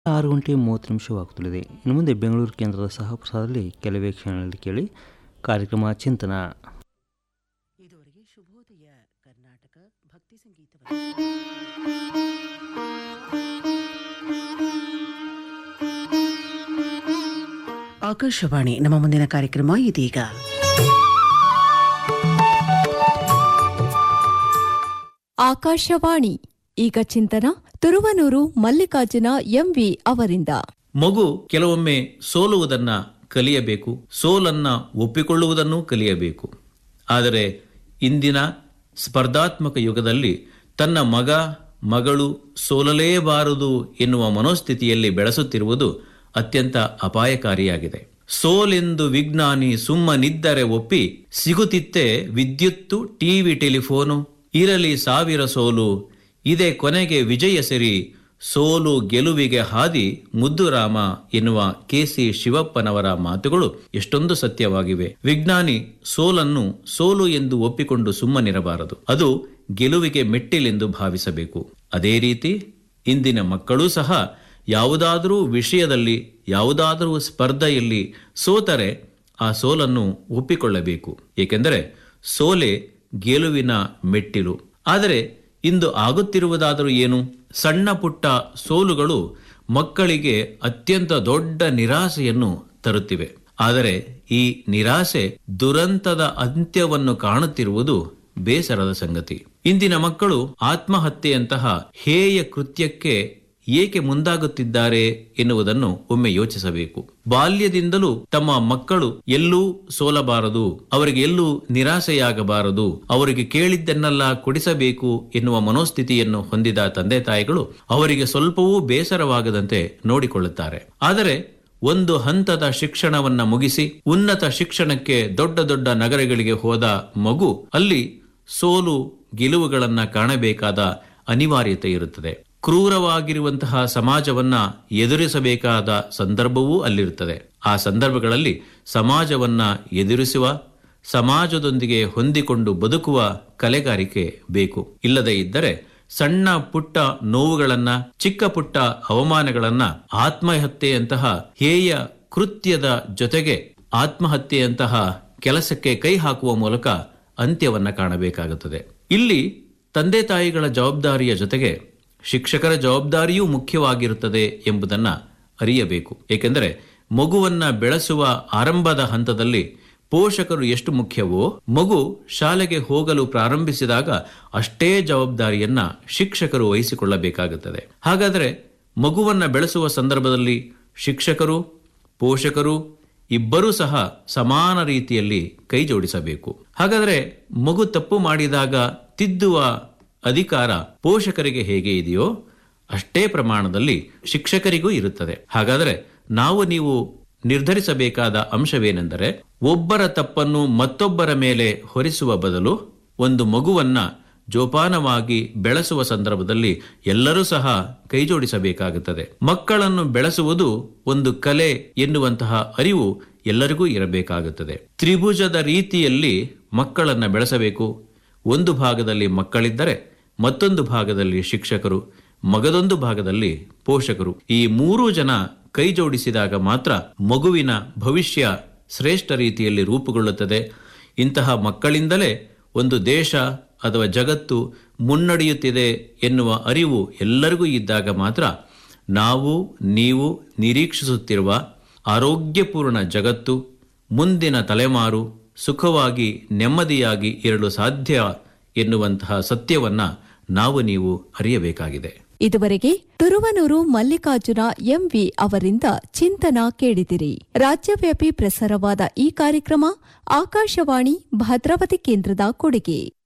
ಆರು ಗಂಟೆ ಮೂವತ್ತು ನಿಮಿಷವಾಗುತ್ತಲಿದೆ ಇನ್ನು ಮುಂದೆ ಬೆಂಗಳೂರು ಕೇಂದ್ರದ ಸಹ ಪ್ರಸಾರದಲ್ಲಿ ಕೆಲವೇ ಕ್ಷಣಗಳಲ್ಲಿ ಕೇಳಿ ಕಾರ್ಯಕ್ರಮ ಚಿಂತನ ಇದುವರೆಗೆ ಶುಭೋದಯ ಕರ್ನಾಟಕ ಭಕ್ತಿ ಸಂಗೀತವನ್ನು ಆಕಾಶವಾಣಿ ನಮ್ಮ ಮುಂದಿನ ಕಾರ್ಯಕ್ರಮ ಇದೀಗ ಆಕಾಶವಾಣಿ ಈಗ ಚಿಂತನ ತುರುವನೂರು ಮಲ್ಲಿಕಾರ್ಜುನ ಎಂವಿ ಅವರಿಂದ ಮಗು ಕೆಲವೊಮ್ಮೆ ಸೋಲುವುದನ್ನ ಕಲಿಯಬೇಕು ಸೋಲನ್ನ ಒಪ್ಪಿಕೊಳ್ಳುವುದನ್ನು ಕಲಿಯಬೇಕು ಆದರೆ ಇಂದಿನ ಸ್ಪರ್ಧಾತ್ಮಕ ಯುಗದಲ್ಲಿ ತನ್ನ ಮಗ ಮಗಳು ಸೋಲಲೇಬಾರದು ಎನ್ನುವ ಮನೋಸ್ಥಿತಿಯಲ್ಲಿ ಬೆಳೆಸುತ್ತಿರುವುದು ಅತ್ಯಂತ ಅಪಾಯಕಾರಿಯಾಗಿದೆ ಸೋಲೆಂದು ವಿಜ್ಞಾನಿ ಸುಮ್ಮನಿದ್ದರೆ ಒಪ್ಪಿ ಸಿಗುತ್ತಿತ್ತೆ ವಿದ್ಯುತ್ತು ಟಿವಿ ಟೆಲಿಫೋನು ಇರಲಿ ಸಾವಿರ ಸೋಲು ಇದೇ ಕೊನೆಗೆ ವಿಜಯ ಸಿರಿ ಸೋಲು ಗೆಲುವಿಗೆ ಹಾದಿ ಮುದ್ದುರಾಮ ಎನ್ನುವ ಕೆಸಿ ಶಿವಪ್ಪನವರ ಮಾತುಗಳು ಎಷ್ಟೊಂದು ಸತ್ಯವಾಗಿವೆ ವಿಜ್ಞಾನಿ ಸೋಲನ್ನು ಸೋಲು ಎಂದು ಒಪ್ಪಿಕೊಂಡು ಸುಮ್ಮನಿರಬಾರದು ಅದು ಗೆಲುವಿಗೆ ಮೆಟ್ಟಿಲೆಂದು ಭಾವಿಸಬೇಕು ಅದೇ ರೀತಿ ಇಂದಿನ ಮಕ್ಕಳೂ ಸಹ ಯಾವುದಾದರೂ ವಿಷಯದಲ್ಲಿ ಯಾವುದಾದರೂ ಸ್ಪರ್ಧೆಯಲ್ಲಿ ಸೋತರೆ ಆ ಸೋಲನ್ನು ಒಪ್ಪಿಕೊಳ್ಳಬೇಕು ಏಕೆಂದರೆ ಸೋಲೆ ಗೆಲುವಿನ ಮೆಟ್ಟಿಲು ಆದರೆ ಇಂದು ಆಗುತ್ತಿರುವುದಾದರೂ ಏನು ಸಣ್ಣ ಪುಟ್ಟ ಸೋಲುಗಳು ಮಕ್ಕಳಿಗೆ ಅತ್ಯಂತ ದೊಡ್ಡ ನಿರಾಸೆಯನ್ನು ತರುತ್ತಿವೆ ಆದರೆ ಈ ನಿರಾಸೆ ದುರಂತದ ಅಂತ್ಯವನ್ನು ಕಾಣುತ್ತಿರುವುದು ಬೇಸರದ ಸಂಗತಿ ಇಂದಿನ ಮಕ್ಕಳು ಆತ್ಮಹತ್ಯೆಯಂತಹ ಹೇಯ ಕೃತ್ಯಕ್ಕೆ ಏಕೆ ಮುಂದಾಗುತ್ತಿದ್ದಾರೆ ಎನ್ನುವುದನ್ನು ಒಮ್ಮೆ ಯೋಚಿಸಬೇಕು ಬಾಲ್ಯದಿಂದಲೂ ತಮ್ಮ ಮಕ್ಕಳು ಎಲ್ಲೂ ಸೋಲಬಾರದು ಅವರಿಗೆ ಎಲ್ಲೂ ನಿರಾಸೆಯಾಗಬಾರದು ಅವರಿಗೆ ಕೇಳಿದ್ದನ್ನೆಲ್ಲ ಕೊಡಿಸಬೇಕು ಎನ್ನುವ ಮನೋಸ್ಥಿತಿಯನ್ನು ಹೊಂದಿದ ತಂದೆ ತಾಯಿಗಳು ಅವರಿಗೆ ಸ್ವಲ್ಪವೂ ಬೇಸರವಾಗದಂತೆ ನೋಡಿಕೊಳ್ಳುತ್ತಾರೆ ಆದರೆ ಒಂದು ಹಂತದ ಶಿಕ್ಷಣವನ್ನ ಮುಗಿಸಿ ಉನ್ನತ ಶಿಕ್ಷಣಕ್ಕೆ ದೊಡ್ಡ ದೊಡ್ಡ ನಗರಗಳಿಗೆ ಹೋದ ಮಗು ಅಲ್ಲಿ ಸೋಲು ಗೆಲುವುಗಳನ್ನ ಕಾಣಬೇಕಾದ ಅನಿವಾರ್ಯತೆ ಇರುತ್ತದೆ ಕ್ರೂರವಾಗಿರುವಂತಹ ಸಮಾಜವನ್ನ ಎದುರಿಸಬೇಕಾದ ಸಂದರ್ಭವೂ ಅಲ್ಲಿರುತ್ತದೆ ಆ ಸಂದರ್ಭಗಳಲ್ಲಿ ಸಮಾಜವನ್ನ ಎದುರಿಸುವ ಸಮಾಜದೊಂದಿಗೆ ಹೊಂದಿಕೊಂಡು ಬದುಕುವ ಕಲೆಗಾರಿಕೆ ಬೇಕು ಇಲ್ಲದೇ ಇದ್ದರೆ ಸಣ್ಣ ಪುಟ್ಟ ನೋವುಗಳನ್ನ ಚಿಕ್ಕ ಪುಟ್ಟ ಅವಮಾನಗಳನ್ನ ಆತ್ಮಹತ್ಯೆಯಂತಹ ಹೇಯ ಕೃತ್ಯದ ಜೊತೆಗೆ ಆತ್ಮಹತ್ಯೆಯಂತಹ ಕೆಲಸಕ್ಕೆ ಕೈ ಹಾಕುವ ಮೂಲಕ ಅಂತ್ಯವನ್ನ ಕಾಣಬೇಕಾಗುತ್ತದೆ ಇಲ್ಲಿ ತಂದೆ ತಾಯಿಗಳ ಜವಾಬ್ದಾರಿಯ ಜೊತೆಗೆ ಶಿಕ್ಷಕರ ಜವಾಬ್ದಾರಿಯೂ ಮುಖ್ಯವಾಗಿರುತ್ತದೆ ಎಂಬುದನ್ನ ಅರಿಯಬೇಕು ಏಕೆಂದರೆ ಮಗುವನ್ನ ಬೆಳೆಸುವ ಆರಂಭದ ಹಂತದಲ್ಲಿ ಪೋಷಕರು ಎಷ್ಟು ಮುಖ್ಯವೋ ಮಗು ಶಾಲೆಗೆ ಹೋಗಲು ಪ್ರಾರಂಭಿಸಿದಾಗ ಅಷ್ಟೇ ಜವಾಬ್ದಾರಿಯನ್ನ ಶಿಕ್ಷಕರು ವಹಿಸಿಕೊಳ್ಳಬೇಕಾಗುತ್ತದೆ ಹಾಗಾದರೆ ಮಗುವನ್ನ ಬೆಳೆಸುವ ಸಂದರ್ಭದಲ್ಲಿ ಶಿಕ್ಷಕರು ಪೋಷಕರು ಇಬ್ಬರೂ ಸಹ ಸಮಾನ ರೀತಿಯಲ್ಲಿ ಕೈ ಜೋಡಿಸಬೇಕು ಹಾಗಾದರೆ ಮಗು ತಪ್ಪು ಮಾಡಿದಾಗ ತಿದ್ದುವ ಅಧಿಕಾರ ಪೋಷಕರಿಗೆ ಹೇಗೆ ಇದೆಯೋ ಅಷ್ಟೇ ಪ್ರಮಾಣದಲ್ಲಿ ಶಿಕ್ಷಕರಿಗೂ ಇರುತ್ತದೆ ಹಾಗಾದರೆ ನಾವು ನೀವು ನಿರ್ಧರಿಸಬೇಕಾದ ಅಂಶವೇನೆಂದರೆ ಒಬ್ಬರ ತಪ್ಪನ್ನು ಮತ್ತೊಬ್ಬರ ಮೇಲೆ ಹೊರಿಸುವ ಬದಲು ಒಂದು ಮಗುವನ್ನ ಜೋಪಾನವಾಗಿ ಬೆಳೆಸುವ ಸಂದರ್ಭದಲ್ಲಿ ಎಲ್ಲರೂ ಸಹ ಕೈಜೋಡಿಸಬೇಕಾಗುತ್ತದೆ ಮಕ್ಕಳನ್ನು ಬೆಳೆಸುವುದು ಒಂದು ಕಲೆ ಎನ್ನುವಂತಹ ಅರಿವು ಎಲ್ಲರಿಗೂ ಇರಬೇಕಾಗುತ್ತದೆ ತ್ರಿಭುಜದ ರೀತಿಯಲ್ಲಿ ಮಕ್ಕಳನ್ನ ಬೆಳೆಸಬೇಕು ಒಂದು ಭಾಗದಲ್ಲಿ ಮಕ್ಕಳಿದ್ದರೆ ಮತ್ತೊಂದು ಭಾಗದಲ್ಲಿ ಶಿಕ್ಷಕರು ಮಗದೊಂದು ಭಾಗದಲ್ಲಿ ಪೋಷಕರು ಈ ಮೂರೂ ಜನ ಕೈ ಜೋಡಿಸಿದಾಗ ಮಾತ್ರ ಮಗುವಿನ ಭವಿಷ್ಯ ಶ್ರೇಷ್ಠ ರೀತಿಯಲ್ಲಿ ರೂಪುಗೊಳ್ಳುತ್ತದೆ ಇಂತಹ ಮಕ್ಕಳಿಂದಲೇ ಒಂದು ದೇಶ ಅಥವಾ ಜಗತ್ತು ಮುನ್ನಡೆಯುತ್ತಿದೆ ಎನ್ನುವ ಅರಿವು ಎಲ್ಲರಿಗೂ ಇದ್ದಾಗ ಮಾತ್ರ ನಾವು ನೀವು ನಿರೀಕ್ಷಿಸುತ್ತಿರುವ ಆರೋಗ್ಯಪೂರ್ಣ ಜಗತ್ತು ಮುಂದಿನ ತಲೆಮಾರು ಸುಖವಾಗಿ ನೆಮ್ಮದಿಯಾಗಿ ಇರಲು ಸಾಧ್ಯ ಎನ್ನುವಂತಹ ಸತ್ಯವನ್ನ ನಾವು ನೀವು ಅರಿಯಬೇಕಾಗಿದೆ ಇದುವರೆಗೆ ತುರುವನೂರು ಮಲ್ಲಿಕಾರ್ಜುನ ಎಂವಿ ಅವರಿಂದ ಚಿಂತನ ಕೇಳಿದಿರಿ ರಾಜ್ಯವ್ಯಾಪಿ ಪ್ರಸಾರವಾದ ಈ ಕಾರ್ಯಕ್ರಮ ಆಕಾಶವಾಣಿ ಭದ್ರಾವತಿ ಕೇಂದ್ರದ ಕೊಡುಗೆ